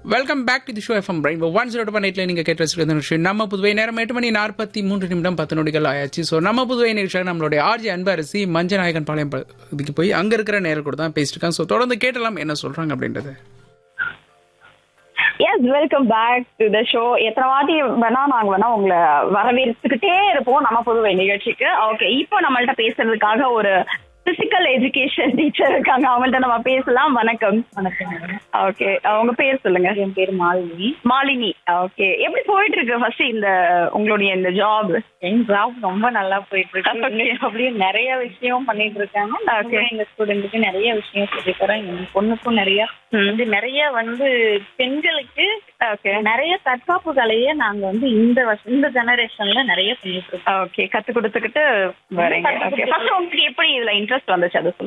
Welcome back to the show FM பிரைன் one zero two நைட்ல நீங்க கேட்டு வச்சிருக்க விஷயம் நம்ம புதுவை நேரம் எட்டு மணி நாற்பத்தி மூன்று நிமிடம் பத்து நொடிகள் ஆயாச்சு ஸோ நம்ம புதுவை நிகழ்ச்சியாக நம்மளுடைய ஆர்ஜி அன்பரசி மஞ்சநாயகன் பாளையம் ப- இதுக்கு போய் அங்க இருக்கிற நேரம் கூட தான் பேசிட்டு இருக்காங்க ஸோ தொடர்ந்து கேட்டலாம் என்ன சொல்றாங்க அப்படின்றது yes welcome back to the show எத்தனை வாட்டி வேணா நாங்க வேணா உங்களை வரவேற்றுக்கிட்டே இருப்போம் நம்ம புதுவை நிகழ்ச்சிக்கு ஓகே இப்போ நம்மள்ட்ட பேசுறதுக்காக ஒரு பிசிக்கல் எஜுகேஷன் டீச்சர் இருக்காங்க அவங்கள்ட்ட நம்ம பேசலாம் வணக்கம் வணக்கம் ஓகே அவங்க பேர் சொல்லுங்க என் பேர் மாலினி மாலினி ஓகே எப்படி போயிட்டு இருக்கு ஃபர்ஸ்ட் இந்த உங்களுடைய இந்த ஜாப் என் ஜாப் ரொம்ப நல்லா போயிட்டு இருக்கு Okay. எங்க அப்படியே நிறைய விஷயம் பண்ணிட்டு இருக்காங்க Okay. நாங்களும் எங்க ஸ்டூடெண்ட்டுக்கு நிறைய விஷயம் சொல்லி தரோம் எங்க பொண்ணுக்கும் நிறைய வந்து நிறைய வந்து பெண்களுக்கு ஓகே நிறைய தற்காப்பு கலையை நாங்க வந்து இந்த வருஷம் இந்த ஜெனரேஷன்ல நிறைய பண்ணிட்டு இருக்கோம் ஓகே கத்து கொடுத்துக்கிட்டு வரீங்க ஓகே ஃபர்ஸ்ட் உங்களுக்கு எப்படி இதுல இன்ட்ரெஸ்ட் வந்துச்சு அது சொல்லுங்க